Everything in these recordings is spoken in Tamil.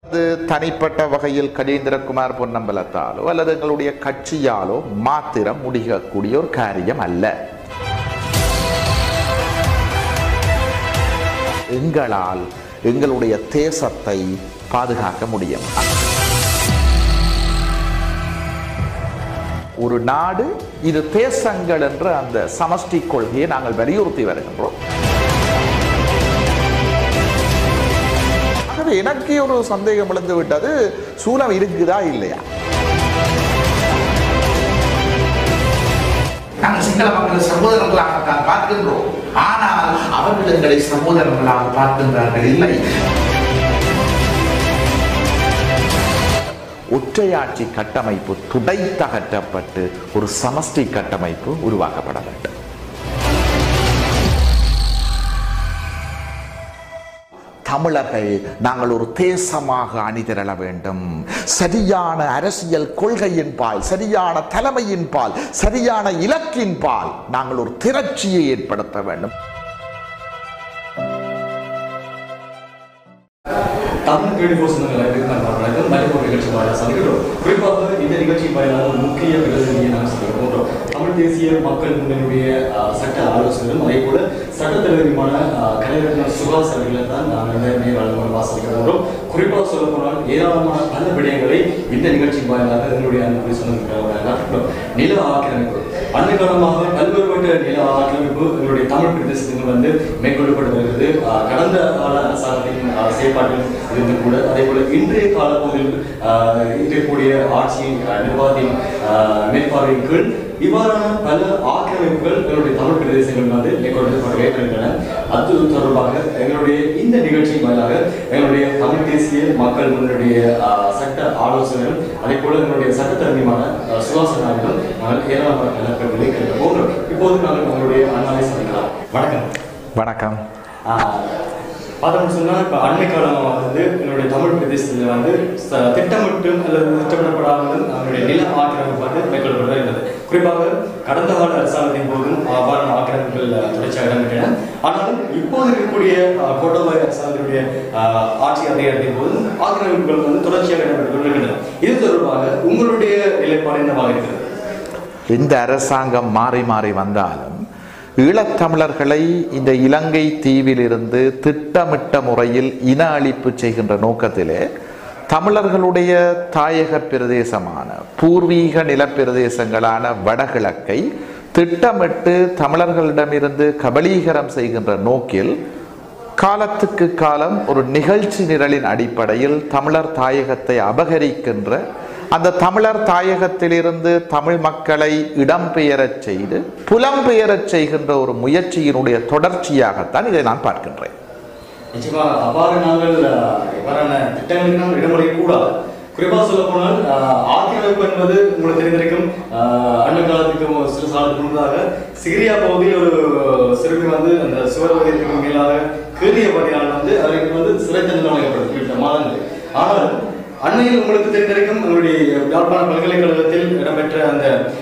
அது தனிப்பட்ட வகையில் கஜேந்திரகுமார் பொன்னம்பலத்தாலோ அல்லது எங்களுடைய கட்சியாலோ மாத்திரம் முடியக்கூடிய ஒரு காரியம் அல்ல எங்களால் எங்களுடைய தேசத்தை பாதுகாக்க முடியும் ஒரு நாடு இது தேசங்கள் என்ற அந்த சமஷ்டி கொள்கையை நாங்கள் வலியுறுத்தி வருகின்றோம் ஆகவே எனக்கே ஒரு சந்தேகம் விழுந்து விட்டது சூலம் இருக்குதா இல்லையா நாங்கள் சிங்கள மக்களை சகோதரர்களாகத்தான் பார்க்கின்றோம் ஆனால் அவர்கள் எங்களை சகோதரர்களாக பார்க்கின்றார்கள் இல்லை ஒற்றையாட்சி கட்டமைப்பு துடைத்தகற்றப்பட்டு ஒரு சமஷ்டி கட்டமைப்பு உருவாக்கப்பட வேண்டும் தமிழர்கள் நாங்கள் ஒரு தேசமாக அணிதிரள வேண்டும் சரியான அரசியல் கொள்கையின் பால் சரியான தலைமையின் பால் சரியான இலக்கின் பால் நாங்கள் ஒரு திரட்சியை ஏற்படுத்த வேண்டும் தமிழ் டுவெண்ட்டி ஃபோர் சொந்தங்களுக்கு நான் வணக்கம் மற்றும் ஒரு நிகழ்ச்சி வாயிலாக சந்திக்கிறோம் குறிப்பாக இந்த நிகழ்ச்சி வாயிலாக ஒரு முக்கிய பிரதிநிதியை நாங்கள் சந்திக்க போன்றோம் தமிழ் தேசிய மக்கள் முன்னணியுடைய அஹ், சட்ட ஆலோசகரும் அதே போல சட்டத்தலைவருமான கலைஞர் சுகாஸ் அவர்களை தான் நாங்கள் நேர்மையை வழங்க சந்திக்க போன்றோம் குறிப்பாக சொல்ல போனால் ஏராளமான பல விடயங்களை இந்த நிகழ்ச்சி வாயிலாக எங்களுடைய அன்பு சொந்தங்களுக்காக நில ஆக்கிரமிப்பு அண்மை காலமாக பல்வேறுபட்ட நில ஆக்கிரமிப்பு எங்களுடைய தமிழ் பிரதேசத்தில் வந்து மேற்கொள்ளப்பட்டு வருகிறது அஹ், கடந்த கால அரசாங்கத்தின் அஹ், செயல்பாட்டில் இருந்து கூட அதே போல இன்றைய காலப்பகுதியில் அஹ், இருக்கக்கூடிய ஆட்சி அஹ், நிர்வாகத்தின் அஹ், மேற்பார்வையின் கீழ் இவ்வாறான பல ஆக்கிரமிப்புகள் எங்களுடைய தமிழ் பிரதேசங்கள் வந்து மேற்கொள்ளப்பட்டு வருகின்றன அது தொடர்பாக எங்களுடைய இந்த நிகழ்ச்சியின் வாயிலாக எங்களுடைய தமிழ் தேசிய மக்கள் முன்னுடைய அஹ், சட்ட ஆலோசகர்கள் அதே போல எங்களுடைய சட்டத்தரணியமான அஹ், சுகாசன் அவர்கள் நாங்கள் ஏராளமான விளக்கங்களை கேட்க போகிறோம் இப்போது நாங்கள் உங்களுடைய அண்ணாவை சந்திக்கலாம் வணக்கம் வணக்கம் பார்த்தோம்னு சொன்னால் இப்போ அண்மை காலமாக வந்து என்னுடைய தமிழ் பிரதேசத்தில் வந்து ச- திட்டமிட்டு அல்லது திட்டமிடப்படாமல் அவருடைய நில ஆக்கிரமிப்பு வந்து மேற்கொள்ளப்பட்டு இருந்தது குறிப்பாக கடந்த கால அரசாங்கத்தின் போதும் அவ்வாறான ஆக்கிரமிப்புகள் அஹ், தொடர்ச்சியாக இடம்பெற்றன ஆனாலும் இப்போது இருக்கக்கூடிய அஹ், கோட்டபாய அரசாங்கத்தினுடைய அஹ், ஆட்சி அதிகாரத்தின் போதும் ஆக்கிரமிப்புகள் வந்து தொடர்ச்சியாக இடம்பெற்று கொண்டிருக்கின்றன இது தொடர்பாக உங்களுடைய நிலைப்பாடு என்னவாக இருக்கிறது எந்த அரசாங்கம் மாறி மாறி வந்தாலும் ஈழத்தமிழர்களை இந்த இலங்கை தீவிலிருந்து திட்டமிட்ட முறையில் இன அழிப்பு செய்கின்ற நோக்கத்திலே தமிழர்களுடைய தாயக பிரதேசமான பூர்வீக நிலப்பிரதேசங்களான வடகிழக்கை திட்டமிட்டு தமிழர்களிடமிருந்து கபலீகரம் செய்கின்ற நோக்கில் காலத்துக்கு காலம் ஒரு நிகழ்ச்சி நிரலின் அடிப்படையில் தமிழர் தாயகத்தை அபகரிக்கின்ற அந்த தமிழர் தாயகத்திலிருந்து தமிழ் மக்களை இடம்பெயரச் செய்து புலம்பெயரச் செய்கின்ற ஒரு முயற்சியினுடைய தொடர்ச்சியாகத்தான் இதை நான் பார்க்கின்றேன் நிச்சயமா அவ்வாறு நாங்கள் அஹ், இவ்வாறான திட்டங்களுக்கு நாங்கள் இடமளிக்க கூடாது குறிப்பாக சொல்ல போனால் அஹ், ஆக்கிரமிப்பு என்பது உங்களுக்கு தெரிந்திருக்கும் அஹ், அண்மை காலத்துக்கு மு- சில காலத்துக்கு முன்னதாக சிரியா பகுதியில் ஒரு சிறுமி வந்து அந்த சுவர் வகைக்கு மேலாக கீறியபடியால் வந்து அவருக்கு வந்து சிறை தண்டனை வழங்கப்படுது மாதங்கள் ஆனால் அண்மையில் உங்களுக்கு தெரிந்திருக்கும் உங்களுடைய யாழ்ப்பாண பல்கலைக்கழகத்தில் இடம்பெற்ற அந்த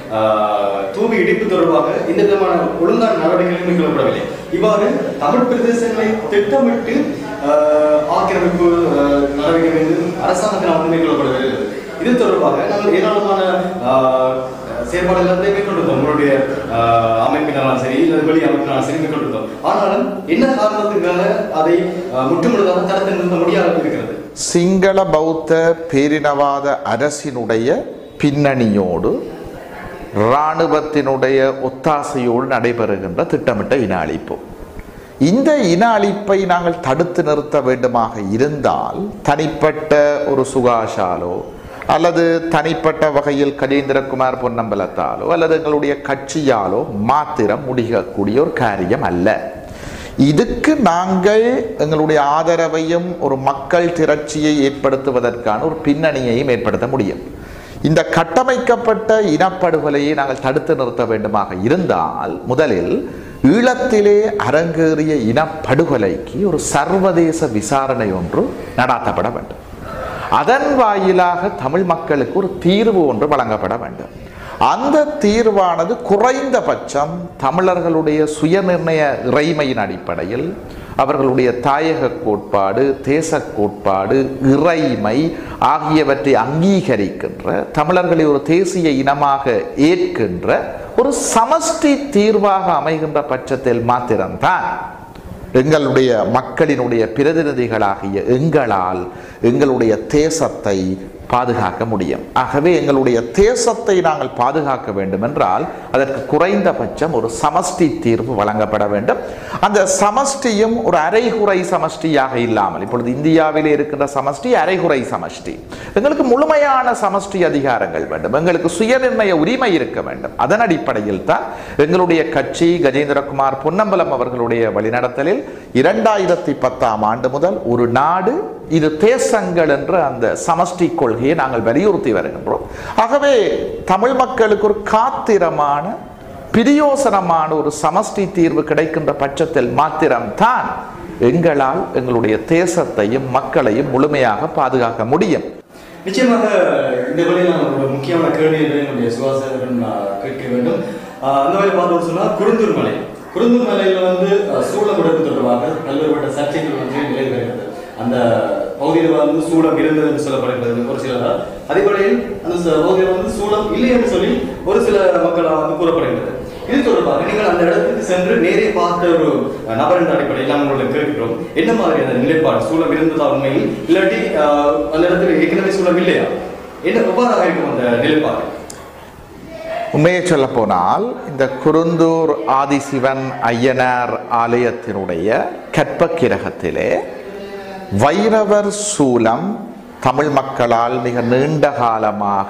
ஆஹ், தூவி இடிப்பு தொடர்பாக எந்த விதமான ஒழுங்கான நடவடிக்கைகளும் மேற்கொள்ளப்படவில்லை இவ்வாறு தமிழ் பிரதேசங்களை திட்டமிட்டு ஆஹ், ஆக்கிரமிப்பு ஆஹ், நடவடிக்கை மீது அரசாங்கத்தினால் வந்து மேற்கொள்ளப்பட வருகிறது இது தொடர்பாக நாங்கள் ஏராளமான ஆஹ், செயல்பாடுகள் வந்து மேற்கொண்டிருந்தோம் உங்களுடைய ஆஹ், அமைப்பினாலும் சரி இல்லை வெளி அமைப்பினாலும் சரி மேற்கொண்டிருந்தோம் ஆனாலும் என்ன காரணத்துக்காக அதை ஆஹ், முற்றுமுழுதாக தடுத்து நிறுத்த முடியாது இருக்கிறது சிங்கள பௌத்த பேரினவாத அரசினுடைய பின்னணியோடு இராணுவத்தினுடைய ஒத்தாசையோடு நடைபெறுகின்ற திட்டமிட்ட இன அழிப்பு இந்த இன அழிப்பை நாங்கள் தடுத்து நிறுத்த வேண்டுமாக இருந்தால் தனிப்பட்ட ஒரு சுகாஷாலோ அல்லது தனிப்பட்ட வகையில் கஜேந்திரகுமார் பொன்னம்பலத்தாலோ அல்லது எங்களுடைய கட்சியாலோ மாத்திரம் முடியக்கூடிய ஒரு காரியம் அல்ல இதுக்கு நாங்கள் எங்களுடைய ஆதரவையும் ஒரு மக்கள் திரட்சியை ஏற்படுத்துவதற்கான ஒரு பின்னணியையும் ஏற்படுத்த முடியும் இந்த கட்டமைக்கப்பட்ட இனப்படுகொலையை நாங்கள் தடுத்து நிறுத்த வேண்டுமாக இருந்தால் முதலில் ஈழத்திலே அரங்கேறிய இனப்படுகொலைக்கு ஒரு சர்வதேச விசாரணை ஒன்று நடாத்தப்பட வேண்டும் அதன் வாயிலாக தமிழ் மக்களுக்கு ஒரு தீர்வு ஒன்று வழங்கப்பட வேண்டும் அந்த தீர்வானது குறைந்தபட்சம் தமிழர்களுடைய சுயநிர்ணய இறைமையின் அடிப்படையில் அவர்களுடைய தாயக கோட்பாடு தேச கோட்பாடு இறைமை ஆகியவற்றை அங்கீகரிக்கின்ற தமிழர்களை ஒரு தேசிய இனமாக ஏற்கின்ற ஒரு சமஷ்டி தீர்வாக அமைகின்ற பட்சத்தில் மாத்திரம்தான் எங்களுடைய மக்களினுடைய பிரதிநிதிகளாகிய எங்களால் எங்களுடைய தேசத்தை பாதுகாக்க முடியும் ஆகவே எங்களுடைய தேசத்தை நாங்கள் பாதுகாக்க வேண்டும் என்றால் அதற்கு குறைந்தபட்சம் ஒரு சமஷ்டி தீர்வு வழங்கப்பட வேண்டும் அந்த சமஷ்டியும் ஒரு அரைகுறை சமஷ்டியாக இல்லாமல் இப்பொழுது இந்தியாவிலே இருக்கின்ற சமஷ்டி அரைகுறை சமஷ்டி எங்களுக்கு முழுமையான சமஷ்டி அதிகாரங்கள் வேண்டும் எங்களுக்கு சுயநிர்ணய உரிமை இருக்க வேண்டும் அதன் அடிப்படையில் தான் எங்களுடைய கட்சி கஜேந்திரகுமார் பொன்னம்பலம் அவர்களுடைய வழிநடத்தலில் இரண்டாயிரத்தி பத்தாம் ஆண்டு முதல் ஒரு நாடு இது தேசங்கள் என்ற அந்த சமஷ்டி கொள்கையை நாங்கள் வலியுறுத்தி வருகின்றோம் ஆகவே தமிழ் மக்களுக்கு ஒரு காத்திரமான பிரியோசனமான ஒரு சமஷ்டி தீர்வு கிடைக்கின்ற பட்சத்தில் மாத்திரம்தான் எங்களால் எங்களுடைய தேசத்தையும் மக்களையும் முழுமையாக பாதுகாக்க முடியும் நிச்சயமாக இந்த வழியில் நான் ஒரு முக்கியமான கேள்வி என்று என்னுடைய சுகாதாரம் கேட்க வேண்டும் ஆஹ் அந்த வகையில் பார்த்தோம் சொன்னா குருந்தூர் மலை குருந்தூர் மலையில வந்து ஆஹ் சூளம் விடுப்பு தொடர்பாக பல்வேறுபட்ட சர்ச்சைகள் வந்து நிலை வருகிறது அந்த பகுதியில் வந்து சூளம் இருந்தது என்று சொல்லப்படுகிறது ஒரு சிலரால் அதே வேளையில் அந்த ச- பகுதியில் வந்து சூளம் இல்லை என்று சொல்லி ஒரு சில மக்களால் வந்து கூறப்படுகிறது இது தொடர்பாக நீங்கள் அந்த இடத்துக்கு சென்று நேரே பார்த்த ஒரு அஹ், நபர் என்ற அடிப்படையில் நாங்கள் உங்களை கேட்கிறோம் என்ன மாதிரியான நிலைப்பாடு சூழல் இருந்ததா உண்மையில் இல்லாட்டி அஹ், அந்த இடத்துல ஏற்கனவே சூழல் இல்லையா என்ன எவ்வாறாக இருக்கும் அந்த நிலைப்பாடு உண்மையை சொல்ல போனால் இந்த குருந்தூர் ஆதிசிவன் ஐயனார் ஆலயத்தினுடைய கற்பக்கிரகத்திலே வைரவர் சூலம் தமிழ் மக்களால் மிக நீண்ட காலமாக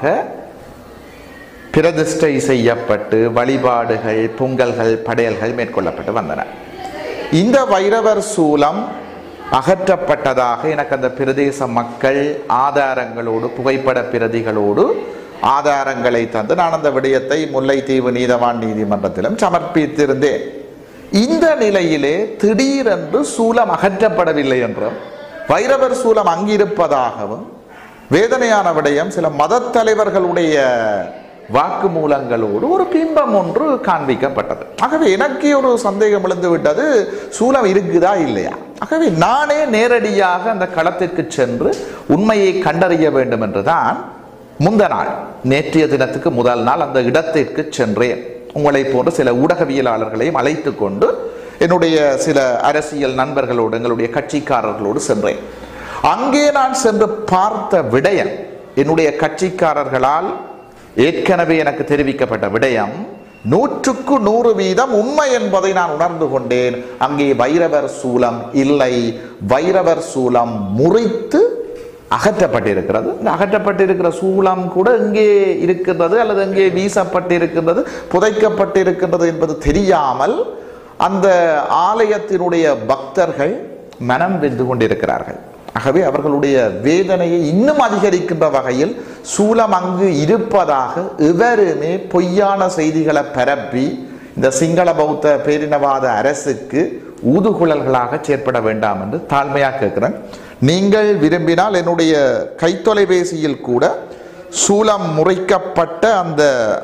பிரதிஷ்டை செய்யப்பட்டு வழிபாடுகள் பொங்கல்கள் படையல்கள் மேற்கொள்ளப்பட்டு வந்தன இந்த வைரவர் சூலம் அகற்றப்பட்டதாக எனக்கு அந்த பிரதேச மக்கள் ஆதாரங்களோடு புகைப்பட பிரதிகளோடு ஆதாரங்களை தந்து நான் அந்த விடயத்தை முல்லைத்தீவு நீதவான் நீதிமன்றத்திலும் சமர்ப்பித்திருந்தேன் இந்த நிலையிலே திடீரென்று சூலம் அகற்றப்படவில்லை என்றும் வைரவர் சூலம் அங்கிருப்பதாகவும் வேதனையான விடயம் சில மதத் தலைவர்களுடைய வாக்குமூலங்களோடு ஒரு பிம்பம் ஒன்று காண்பிக்கப்பட்டது ஆகவே எனக்கு ஒரு சந்தேகம் எழுந்து விட்டது சூலம் இருக்குதா இல்லையா ஆகவே நானே நேரடியாக அந்த களத்திற்கு சென்று உண்மையை கண்டறிய வேண்டும் என்றுதான் முந்த நாள் நேற்றைய தினத்துக்கு முதல் நாள் அந்த இடத்திற்கு சென்றேன் உங்களை போன்ற சில ஊடகவியலாளர்களையும் அழைத்து கொண்டு என்னுடைய சில அரசியல் நண்பர்களோடு எங்களுடைய கட்சிக்காரர்களோடு சென்றேன் அங்கே நான் சென்று பார்த்த விடயம் என்னுடைய கட்சிக்காரர்களால் ஏற்கனவே எனக்கு தெரிவிக்கப்பட்ட விடயம் நூற்றுக்கு நூறு வீதம் உண்மை என்பதை நான் உணர்ந்து கொண்டேன் அங்கே வைரவர் சூலம் இல்லை வைரவர் சூலம் முறித்து அகற்றப்பட்டிருக்கிறது இந்த அகற்றப்பட்டிருக்கிற சூலம் கூட எங்கே இருக்கின்றது அல்லது எங்கே வீசப்பட்டிருக்கின்றது புதைக்கப்பட்டிருக்கின்றது என்பது தெரியாமல் அந்த ஆலயத்தினுடைய பக்தர்கள் மனம் வெந்து கொண்டிருக்கிறார்கள் ஆகவே அவர்களுடைய வேதனையை இன்னும் அதிகரிக்கின்ற வகையில் சூலம் அங்கு இருப்பதாக எவருமே பொய்யான செய்திகளை பரப்பி இந்த சிங்கள பௌத்த பேரினவாத அரசுக்கு ஊதுகுழல்களாக செயற்பட வேண்டாம் என்று தாழ்மையாக கேட்கிறேன் நீங்கள் விரும்பினால் என்னுடைய கைத்தொலைபேசியில் கூட சூலம் முறைக்கப்பட்ட அந்த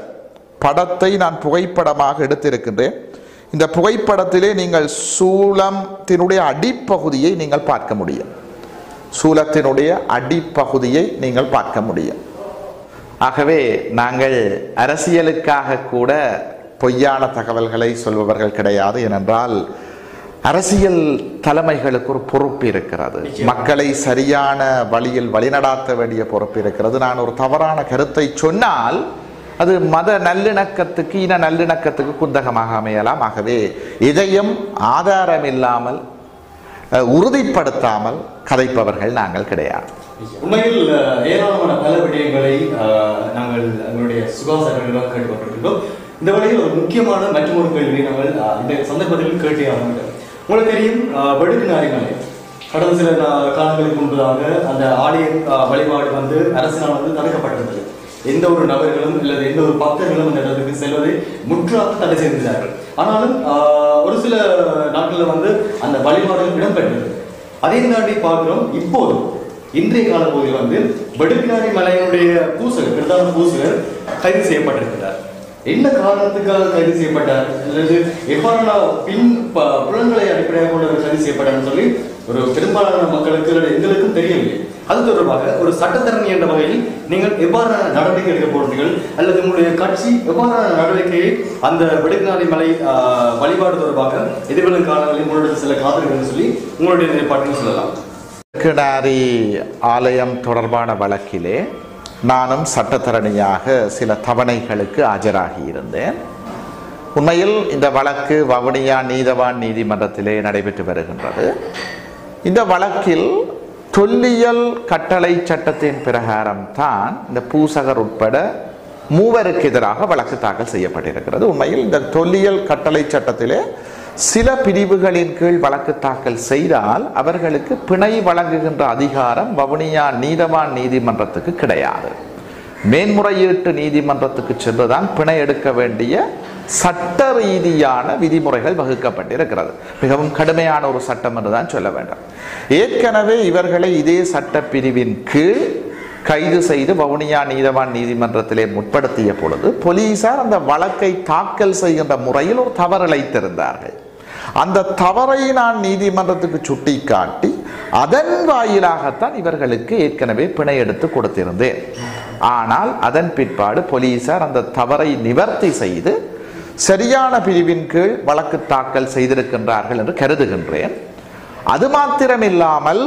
படத்தை நான் புகைப்படமாக எடுத்திருக்கின்றேன் இந்த புகைப்படத்திலே நீங்கள் சூலத்தினுடைய அடிப்பகுதியை நீங்கள் பார்க்க முடியும் சூலத்தினுடைய அடிப்பகுதியை நீங்கள் பார்க்க முடியும் ஆகவே நாங்கள் அரசியலுக்காக கூட பொய்யான தகவல்களை சொல்பவர்கள் கிடையாது ஏனென்றால் அரசியல் தலைமைகளுக்கு ஒரு பொறுப்பு இருக்கிறது மக்களை சரியான வழியில் வழிநடாத்த வேண்டிய பொறுப்பு இருக்கிறது நான் ஒரு தவறான கருத்தை சொன்னால் அது மத நல்லிணக்கத்துக்கு இன நல்லிணக்கத்துக்கு குந்தகமாக அமையலாம் ஆகவே இதையும் ஆதாரம் இல்லாமல் அஹ், உறுதிப்படுத்தாமல் கதைப்பவர்கள் நாங்கள் கிடையாது உண்மையில் அஹ், ஏராளமான பல விடயங்களை அஹ், நாங்கள் எங்களுடைய சுகாதாரங்களிடம் கேட்டுக்கொண்டிருக்கிறோம் இந்த வழியில் ஒரு முக்கியமான மற்றொரு கேள்வியை நாங்கள் அஹ், இந்த சந்தர்ப்பத்தில் கேட்டே ஆக வேண்டும் உங்களுக்கு தெரியும் அஹ், வெடுக்கு நாரிமலை கடந்த சில நா- காலங்களுக்கு முன்பதாக அந்த ஆலய அஹ், வழிபாடு வந்து அரசினால் வந்து தடுக்கப்பட்டிருந்தது எந்த ஒரு நபர்களும் அல்லது எந்த ஒரு பக்தர்களும் அந்த இடத்துக்கு செல்வதை முற்றாக தடை செய்திருந்தார்கள் ஆனாலும் ஆஹ், ஒரு சில நாட்களில் வந்து அந்த வழிபாடுகள் இடம்பெற்றது அதையும் தாண்டி பார்க்கிறோம் இப்போது இன்றைய காலப்பகுதியில் வந்து வெடுக்கினாரி மலையினுடைய பூசகர் பிரதான பூசகர் கைது செய்யப்பட்டிருக்கிறார் என்ன காரணத்துக்காக கைது செய்யப்பட்டார் அல்லது எவ்வாறான பின் ப- புலன்களை அடிப்படையாக கொண்டு அவர் கைது செய்யப்பட்டார்னு சொல்லி ஒரு பெரும்பாலான மக்களுக்கு அல்லது எங்களுக்கும் தெரியவில்லை அது தொடர்பாக ஒரு சட்டத்தரணி என்ற வகையில் நீங்கள் எவ்வாறான நடவடிக்கை எடுக்க போகிறீர்கள் அல்லது உங்களுடைய கட்சி எவ்வாறான நடவடிக்கையை அந்த வெடுக்குநாளி மலை ஆஹ், வழிபாடு தொடர்பாக எதிர்வரும் காலங்களில் உங்களுடைய சில காதல்கள் சொல்லி உங்களுடைய நிலைப்பாட்டில் சொல்லலாம் கிணாரி ஆலயம் தொடர்பான வழக்கிலே நானும் சட்டத்தரணியாக சில தவணைகளுக்கு ஆஜராகி இருந்தேன் உண்மையில் இந்த வழக்கு வவுனியா நீதவான் நீதிமன்றத்திலே நடைபெற்று வருகின்றது இந்த வழக்கில் தொல்லியல் கட்டளை சட்டத்தின் பிரகாரம் தான் இந்த பூசகர் உட்பட மூவருக்கு எதிராக வழக்கு தாக்கல் செய்யப்பட்டிருக்கிறது உண்மையில் இந்த தொல்லியல் கட்டளை சட்டத்திலே சில பிரிவுகளின் கீழ் வழக்கு தாக்கல் செய்தால் அவர்களுக்கு பிணை வழங்குகின்ற அதிகாரம் வவுனியா நீதவான் நீதிமன்றத்துக்கு கிடையாது மேன்முறையீட்டு நீதிமன்றத்துக்கு சென்றுதான் பிணை எடுக்க வேண்டிய சட்ட ரீதியான விதிமுறைகள் வகுக்கப்பட்டிருக்கிறது மிகவும் கடுமையான ஒரு சட்டம் என்றுதான் சொல்ல வேண்டும் ஏற்கனவே இவர்களை இதே சட்ட பிரிவின் கீழ் கைது செய்து வவுனியா நீதவான் நீதிமன்றத்திலே முற்படுத்திய பொழுது போலீசார் அந்த வழக்கை தாக்கல் செய்கின்ற முறையில் ஒரு தவறிழைத்திருந்தார்கள் அந்த தவறை நான் நீதிமன்றத்துக்கு சுட்டிக்காட்டி அதன் வாயிலாகத்தான் இவர்களுக்கு ஏற்கனவே பிணை எடுத்து கொடுத்திருந்தேன் ஆனால் அதன் பிற்பாடு போலீசார் அந்த தவறை நிவர்த்தி செய்து சரியான பிரிவின் கீழ் வழக்கு தாக்கல் செய்திருக்கின்றார்கள் என்று கருதுகின்றேன் அது மாத்திரமில்லாமல்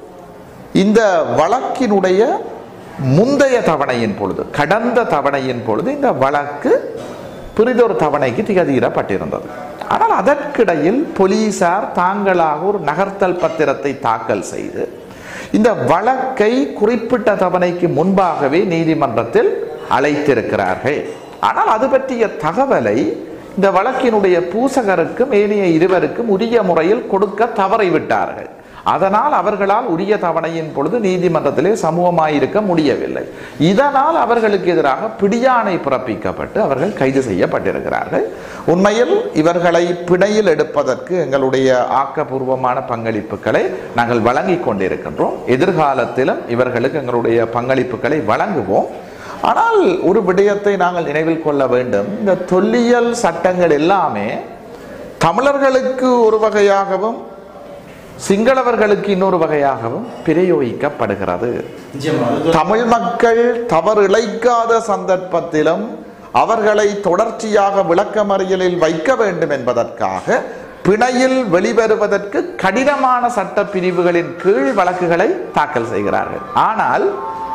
இந்த வழக்கினுடைய முந்தைய தவணையின் பொழுது கடந்த தவணையின் பொழுது இந்த வழக்கு பிறிதொரு தவணைக்கு திகதீரப்பட்டிருந்தது ஆனால் அதற்கிடையில் போலீசார் தாங்களாக ஒரு நகர்த்தல் பத்திரத்தை தாக்கல் செய்து இந்த வழக்கை குறிப்பிட்ட தவணைக்கு முன்பாகவே நீதிமன்றத்தில் அழைத்திருக்கிறார்கள் ஆனால் அது பற்றிய தகவலை இந்த வழக்கினுடைய பூசகருக்கும் ஏனைய இருவருக்கும் உரிய முறையில் கொடுக்க தவறிவிட்டார்கள் அதனால் அவர்களால் உரிய தவணையின் பொழுது நீதிமன்றத்திலே சமூகமாயிருக்க முடியவில்லை இதனால் அவர்களுக்கு எதிராக பிடியாணை பிறப்பிக்கப்பட்டு அவர்கள் கைது செய்யப்பட்டிருக்கிறார்கள் உண்மையில் இவர்களை பிணையில் எடுப்பதற்கு எங்களுடைய ஆக்கப்பூர்வமான பங்களிப்புகளை நாங்கள் வழங்கி கொண்டிருக்கின்றோம் எதிர்காலத்திலும் இவர்களுக்கு எங்களுடைய பங்களிப்புகளை வழங்குவோம் ஆனால் ஒரு விடயத்தை நாங்கள் நினைவில் கொள்ள வேண்டும் இந்த தொல்லியல் சட்டங்கள் எல்லாமே தமிழர்களுக்கு ஒரு வகையாகவும் சிங்களவர்களுக்கு இன்னொரு வகையாகவும் பிரயோகிக்கப்படுகிறது நிச்சயமா அது தமிழ் மக்கள் தவறு இழைக்காத சந்தர்ப்பத்திலும் அவர்களை தொடர்ச்சியாக விளக்கமறியலில் வைக்க வேண்டும் என்பதற்காக பிணையில் வெளிவருவதற்கு கடினமான சட்ட பிரிவுகளின் கீழ் வழக்குகளை தாக்கல் செய்கிறார்கள் ஆனால்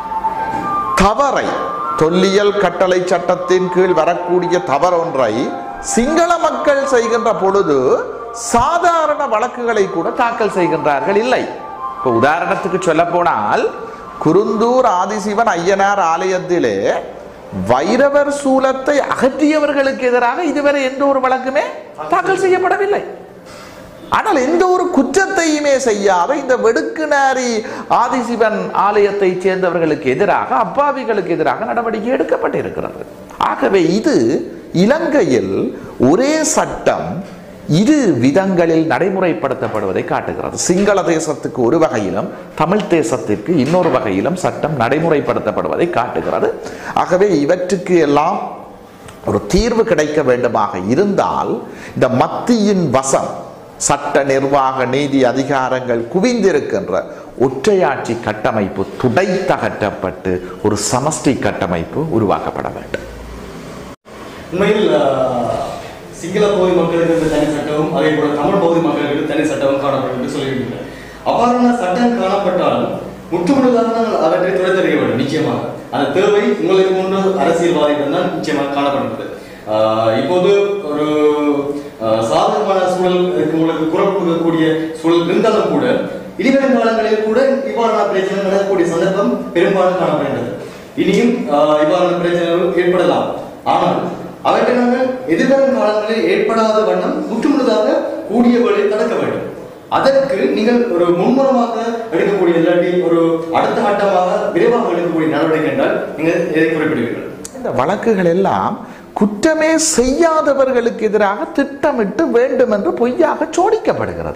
தவறை தொல்லியல் கட்டளை சட்டத்தின் கீழ் வரக்கூடிய தவறொன்றை சிங்கள மக்கள் செய்கின்ற பொழுது சாதாரண வழக்குகளை கூட தாக்கல் செய்கின்றார்கள் இல்லை இப்போ உதாரணத்துக்கு சொல்ல போனால் குருந்தூர் ஆதிசிவன் ஐயனார் ஆலயத்திலே வைரவர் சூலத்தை அகற்றியவர்களுக்கு எதிராக இதுவரை எந்த ஒரு வழக்குமே தாக்கல் செய்யப்படவில்லை ஆனால் எந்த ஒரு குற்றத்தையுமே செய்யாத இந்த வெடுக்குநாரி ஆதிசிவன் ஆலயத்தைச் சேர்ந்தவர்களுக்கு எதிராக அப்பாவிகளுக்கு எதிராக நடவடிக்கை எடுக்கப்பட்டிருக்கிறது ஆகவே இது இலங்கையில் ஒரே சட்டம் இரு விதங்களில் நடைமுறைப்படுத்தப்படுவதை காட்டுகிறது சிங்கள தேசத்துக்கு ஒரு வகையிலும் தமிழ் தேசத்திற்கு இன்னொரு வகையிலும் சட்டம் நடைமுறைப்படுத்தப்படுவதை காட்டுகிறது ஆகவே இவற்றுக்கு எல்லாம் ஒரு தீர்வு கிடைக்க வேண்டுமாக இருந்தால் இந்த மத்தியின் வசம் சட்ட நிர்வாக நீதி அதிகாரங்கள் குவிந்திருக்கின்ற ஒற்றையாட்சி கட்டமைப்பு துடைத்தகற்றப்பட்டு ஒரு சமஷ்டி கட்டமைப்பு உருவாக்கப்பட வேண்டும் உண்மையில் ஆஹ், சிங்கள பகுதி மக்களுக்கு இந்த தனி சட்டமும் அதே போல தமிழ் பகுதி மக்களுக்கு தனி சட்டமும் காணப்படும் என்று சொல்லியிருக்கீங்க அவ்வாறான சட்டம் காணப்பட்டாலும் முற்றுமுழுதாக நாங்கள் அவற்றை துடைத்தறிய வேண்டும் நிச்சயமாக அந்த தேவை உங்களுக்கு போன்ற அரசியல்வாதிகள் தான் நிச்சயமாக காணப்படுகிறது ஆஹ், இப்போது ஒரு ஆஹ், சாதகமான சூழல் இருக்கு, உங்களுக்கு குரல் கொடுக்கக்கூடிய சூழல் இருந்தாலும் கூட இனிவரும் காலங்களில் கூட இவ்வாறான பிரச்சனை நடக்கக்கூடிய சந்தர்ப்பம் பெரும்பாலும் காணப்படுகிறது இனியும் ஆஹ், இவ்வாறான பிரச்சனைகள் ஏற்படலாம் ஆனால் அவற்றை நாங்கள் எதிர்வரும் காலங்களில் ஏற்படாத வண்ணம் முற்றுமுழுதாக கூடிய வேலை தடுக்க வேண்டும் அதற்கு நீங்கள் ஒரு முன்முறமாக எடுக்கக்கூடிய இல்லாட்டி ஒரு அடுத்த கட்டமாக விரைவாக எடுக்கக்கூடிய நடவடிக்கை என்றால் நீங்கள் எதை குறிப்பிடுவீர்கள் இந்த வழக்குகள் எல்லாம் குற்றமே செய்யாதவர்களுக்கு எதிராக திட்டமிட்டு வேண்டும் என்று பொய்யாக சோடிக்கப்படுகிறது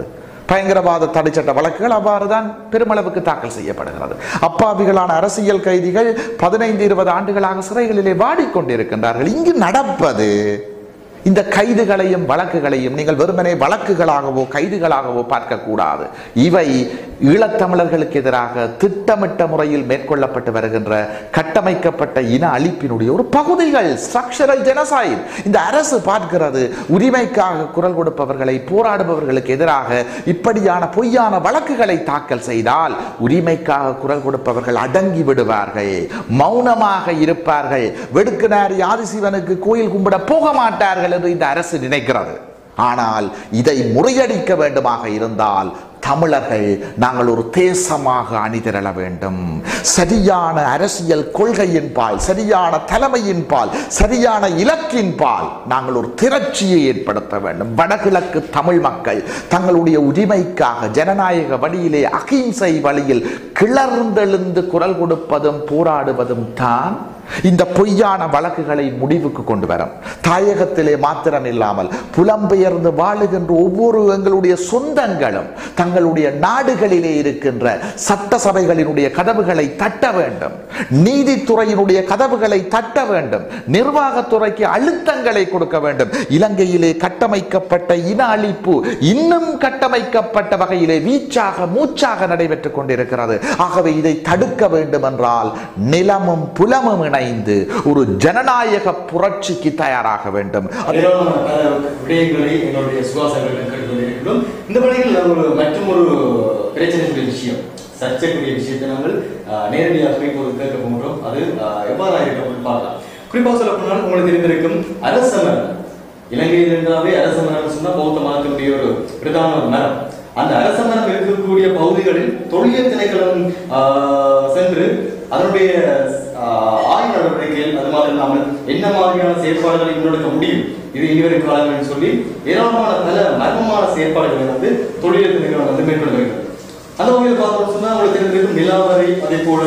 பயங்கரவாத தடைச்சட்ட வழக்குகள் அவ்வாறு தான் பெருமளவுக்கு தாக்கல் செய்யப்படுகிறது அப்பாவிகளான அரசியல் கைதிகள் பதினைந்து இருபது ஆண்டுகளாக சிறைகளிலே வாடிக்கொண்டிருக்கின்றார்கள் இங்கு நடப்பது இந்த கைதுகளையும் வழக்குகளையும் நீங்கள் வெறுமனே வழக்குகளாகவோ கைதுகளாகவோ பார்க்கக்கூடாது இவை ஈழத்தமிழர்களுக்கு எதிராக திட்டமிட்ட முறையில் மேற்கொள்ளப்பட்டு வருகின்ற கட்டமைக்கப்பட்ட இன அழிப்பினுடைய ஒரு பகுதிகள் ஸ்ட்ரக்சரல் ஜெனசைட் இந்த அரசு பார்க்கிறது உரிமைக்காக குரல் கொடுப்பவர்களை போராடுபவர்களுக்கு எதிராக இப்படியான பொய்யான வழக்குகளை தாக்கல் செய்தால் உரிமைக்காக குரல் கொடுப்பவர்கள் அடங்கி விடுவார்கள் மௌனமாக இருப்பார்கள் வெடுக்குனாரி ஆதிசிவனுக்கு கோயில் கும்பிட போக மாட்டார்கள் என்று இந்த அரசு நினைக்கிறது ஆனால் இதை முறியடிக்க வேண்டுமாக இருந்தால் தமிழர்கள் நாங்கள் ஒரு தேசமாக அணிதிரள வேண்டும் சரியான அரசியல் கொள்கையின் பால் சரியான தலைமையின் பால் சரியான இலக்கின் பால் நாங்கள் ஒரு திரட்சியை ஏற்படுத்த வேண்டும் வடகிழக்கு தமிழ் மக்கள் தங்களுடைய உரிமைக்காக ஜனநாயக வழியிலே அகிம்சை வழியில் கிளர்ந்தெழுந்து குரல் கொடுப்பதும் போராடுவதும் தான் இந்த பொய்யான வழக்குகளை முடிவுக்கு கொண்டு வரும் தாயகத்திலே மாத்திரம் இல்லாமல் புலம்பெயர்ந்து வாழுகின்ற ஒவ்வொரு எங்களுடைய சொந்தங்களும் தங்களுடைய நாடுகளிலே இருக்கின்ற சட்டசபைகளினுடைய கதவுகளை தட்ட வேண்டும் நீதித்துறையினுடைய கதவுகளை தட்ட வேண்டும் நிர்வாகத்துறைக்கு அழுத்தங்களை கொடுக்க வேண்டும் இலங்கையிலே கட்டமைக்கப்பட்ட இன அழிப்பு இன்னும் கட்டமைக்கப்பட்ட வகையிலே வீச்சாக மூச்சாக நடைபெற்றுக் கொண்டிருக்கிறது ஆகவே இதை தடுக்க வேண்டும் என்றால் நிலமும் புலமும் இணைந்து ஒரு ஜனநாயக புரட்சிக்கு தயாராக வேண்டும் ஏராளமான பல விடயங்களை எங்களுடைய சுகாதாரங்களில் கேட்டுக்கொண்டிருக்கிறோம் இந்த பணியில் ஒரு மற்றும் ஒரு பிரச்சனைக்குரிய விஷயம் சர்ச்சைக்குரிய விஷயத்தை நாங்கள் ஆஹ், நேரடியாக இப்போது கேட்க போகிறோம் அது ஆஹ், எவ்வாறு இருக்கும் பார்க்கலாம் குறிப்பாக சொல்ல போனால் உங்களுக்கு தெரிந்திருக்கும் அரச மரம் இலங்கையில் இருந்தாவே அரச மரம் சொன்னா பௌத்த மதத்தினுடைய ஒரு பிரதான ஒரு மரம் அந்த அரச மரம் இருக்கக்கூடிய பகுதிகளில் தொழில் திணைக்களம் ஆஹ், சென்று அதனுடைய ஆஹ், ஆய்வு நடவடிக்கைகள் அது மாதிரி இல்லாமல் என்ன மாதிரியான செயற்பாடுகளை முன்னெடுக்க முடியும் இது இனிவரும் காலங்களில் சொல்லி ஏராளமான பல மர்மமான செயற்பாடுகளை வந்து தொழில் திணைக்களம் வந்து மேற்கொண்டு வருகிறது அந்த வகையில் பார்த்தோம் சொன்னா உங்களுக்கு தெரிந்திருக்கும் நிலாவரை அதே போல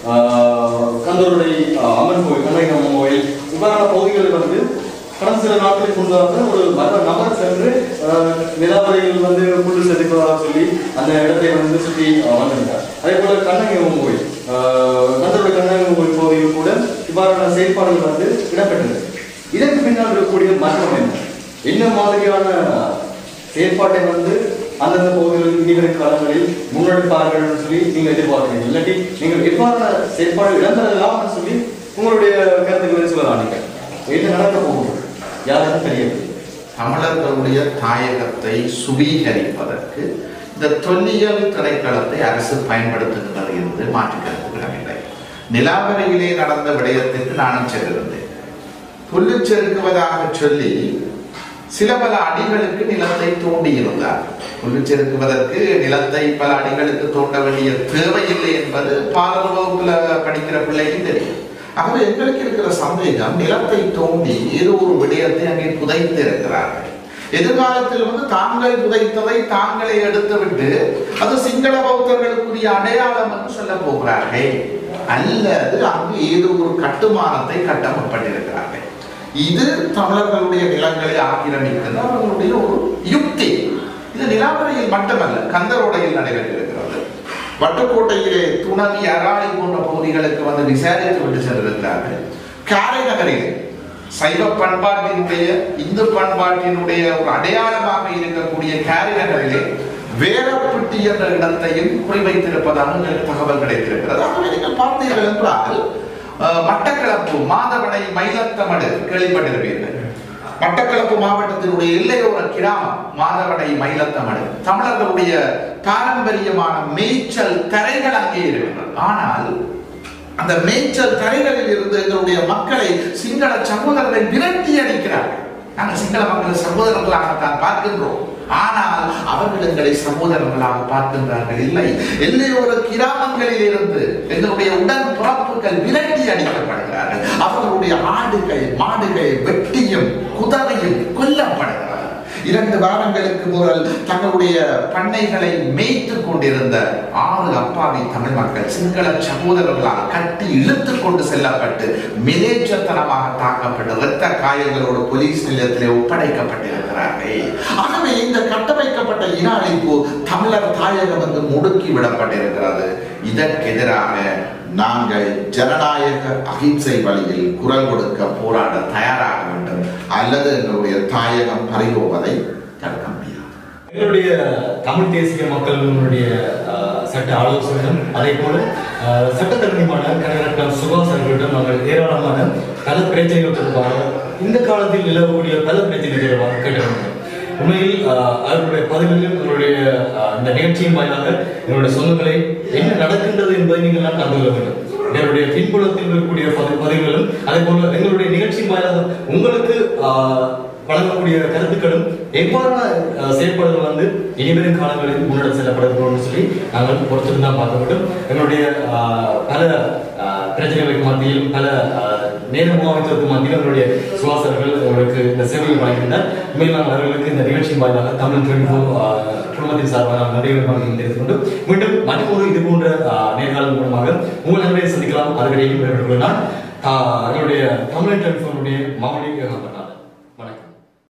ஆஹ், கந்தருடை ஆஹ், அம்மன் கோயில் கண்ணகி அம்மன் கோயில் இவ்வாறான பகுதிகளில் வந்து கடந்த சில நாட்களுக்கு முன்பாக ஒரு மத நபர் சென்று ஆஹ், நிலாவரையில் வந்து புல்லு செதுக்குவதாக சொல்லி அந்த இடத்தை வந்து சுற்றி ஆஹ், வந்திருந்தார் அதே போல கண்ணகி அம்மன் கோயில் ஆஹ், கந்தருடைய கண்ணகி அம்மன் கோயில் பகுதியில் கூட இவ்வாறான செயற்பாடுகள் வந்து இடம்பெற்றது இதற்கு பின்னால் இருக்கக்கூடிய மர்மம் என்ன என்ன மாதிரியான செயற்பாட்டை வந்து அந்தந்த பகுதிகளில் இனிவரும் காலங்களில் முன்னெடுப்பார்கள் சொல்லி நீங்கள் எதிர்பார்க்கிறீங்க இல்லாட்டி நீங்கள் எவ்வாறான செயற்பாடு இடம்பெறலாம் சொல்லி உங்களுடைய கருத்துக்களை சொல்லலாம் நீங்கள் என்ன நடக்க போகுது யாருக்கும் தெரியவில்லை தமிழர்களுடைய தாயகத்தை சுவீகரிப்பதற்கு இந்த தொல்லியல் திணைக்களத்தை அரசு பயன்படுத்துகின்றது என்று மாற்று கருத்துக்கிடமில்லை நிலாவரையிலே நடந்த விடயத்திற்கு நானும் சென்றிருந்தேன் புல்லு செருக்குவதாக சொல்லி சில பல அடிகளுக்கு நிலத்தை தோண்டியிருந்தார் புல்லு செருக்குவதற்கு நிலத்தை பல அடிகளுக்கு தோண்ட வேண்டிய தேவையில்லை என்பது பாடல் வகுப்புல படிக்கிற பிள்ளைக்கு தெரியும் ஆகவே எங்களுக்கு இருக்கிற சந்தேகம் நிலத்தை தோண்டி ஏதோ ஒரு விடயத்தை அங்கே புதைத்து இருக்கிறார்கள் எதிர்காலத்தில் வந்து தாங்கள் புதைத்ததை தாங்களே எடுத்துவிட்டு அது சிங்கள பௌத்தர்களுக்குரிய அடையாளம் என்று சொல்ல போகிறார்கள் அல்லது அங்கு ஏதோ ஒரு கட்டுமானத்தை கட்ட முற்பட்டிருக்கிறார்கள் இது தமிழர்களுடைய நிலங்களை ஆக்கிரமிக்கின்ற அவர்களுடைய ஒரு யுக்தி இது நிலாவரையில் மட்டுமல்ல கந்தரோடையில் நடைபெற்றிருக்கிறது வட்டுக்கோட்டையிலே துணவி அராளி போன்ற பகுதிகளுக்கு வந்து விசாரித்து விட்டு சென்றிருக்கிறார்கள் காரை நகரிலே சைவ பண்பாட்டினுடைய இந்து பண்பாட்டினுடைய ஒரு அடையாளமாக இருக்கக்கூடிய காரை நகரிலே வேலப்பட்டி என்ற இடத்தையும் குறிவைத்திருப்பதாக எங்களுக்கு தகவல் கிடைத்திருக்கிறது ஆகவே நீங்கள் பார்த்தீர்கள் என்றால் அஹ், மட்டக்களப்பு மாதவனை மயிலத்தமடு கேள்விப்பட்டிருப்பீர்கள் மட்டக்களப்பு மாவட்டத்தினுடைய எல்லையோர கிராமம் மாதவனை மயிலத்தமடு தமிழர்களுடைய பாரம்பரியமான மேய்ச்சல் தரைகள் அங்கே இருக்கின்றன ஆனால் அந்த மேய்ச்சல் தரைகளில் இருந்து எங்களுடைய மக்களை சிங்கள சகோதரர்கள் விரட்டி அடிக்கிறார்கள் நாங்கள் சிங்கள மக்களை சகோதரர்களாகத்தான் பார்க்கின்றோம் ஆனால் அவர்கள் எங்களை சகோதரர்களாக பார்க்கின்றார்கள் இல்லை எல்லையோர கிராமங்களில் இருந்து எங்களுடைய உடன் பிறப்புகள் விரட்டி அடிக்கப்படுகிறார்கள் அவர்களுடைய ஆடுகள் மாடுகள் வெட்டியும் குதவையும் கொல்லப்படுகிறார்கள் இரண்டு வாரங்களுக்கு முதல் தங்களுடைய பண்ணைகளை மேய்த்து கொண்டிருந்த ஆறு அப்பாவி தமிழ் மக்கள் சிங்கள சகோதரர்களால் கட்டி இழுத்து கொண்டு செல்லப்பட்டு மிலேச்சத்தனமாக தாக்கப்பட்டு இரத்த காயங்களோடு போலீஸ் நிலையத்திலே ஒப்படைக்கப்பட்டிருக்கிறார்கள் ஆகவே இந்த கட்டமைக்கப்பட்ட இன அழிப்பு தமிழர் தாயகம் வந்து முடுக்கி விடப்பட்டிருக்கிறது இதற்கு எதிராக நாங்கள் ஜனநாயக அகிம்சை வழியில் குரல் கொடுக்க போராட தயாராக வேண்டும் அல்லது எங்களுடைய தாயகம் பறிபோவதை தடுக்க முடியாது எங்களுடைய தமிழ் தேசிய மக்களுடைய அஹ், சட்ட ஆலோசகரும் அதே போல அஹ், சட்டத்தரணிமான கனகரட்னம் சுபாஷ் அவர்களிடம் நாங்கள் ஏராளமான பல பிரச்சனைகள் தொடர்பாக இந்த காலத்தில் நிலவக்கூடிய பல பிரச்சனைகள் தொடர்பாக கேட்டிருந்தோம் உண்மையில் அஹ், அவர்களுடைய பதில்களில் உங்களுடைய அஹ், இந்த நிகழ்ச்சியின் வாயிலாக எங்களுடைய சொந்தங்களை என்ன நடக்கின்றது என்பதை நீங்கள் நான் கண்டு கொள்ள வேண்டும் எங்களுடைய பின்புலத்தில் இருக்கக்கூடிய பதி- பதிவுகளும் அதே போல எங்களுடைய நிகழ்ச்சியின் வாயிலாக உங்களுக்கு ஆஹ், வழங்கக்கூடிய கருத்துக்களும் எவ்வாறான ஆஹ், செயல்பாடுகள் வந்து இனிவரும் காலங்களில் முன்னெடுத்து செல்லப்படுகிறோம்னு சொல்லி நாங்கள் பொறுத்திருந்து தான் பார்க்க வேண்டும் எங்களுடைய ஆஹ், பல ஆஹ், பிரச்சனைகளுக்கு மத்தியில் பல ஆஹ், நேர முகாமைத்துவத்துக்கு மத்தியில் எங்களுடைய சுவாசர்கள் உங்களுக்கு இந்த சேவையை வழங்கினார் உண்மையில் நாங்கள் அவர்களுக்கு இந்த நிகழ்ச்சியின் வாயிலாக தமிழ் டுவெண்டி குடும்பத்தின் சார்பாக நான் நன்றிகள் வழங்கி தெரிவித்துக் கொண்டு மீண்டும் மற்றொரு இது போன்ற ஆஹ், நேர்காணல் மூலமாக உங்கள் நண்பரை சந்திக்கலாம் அதுவரையும் விடைபெற்றுக் கொள்கிறேன் நான் ஆஹ், எங்களுடைய தமிழ் டுவெண்டி மாமணி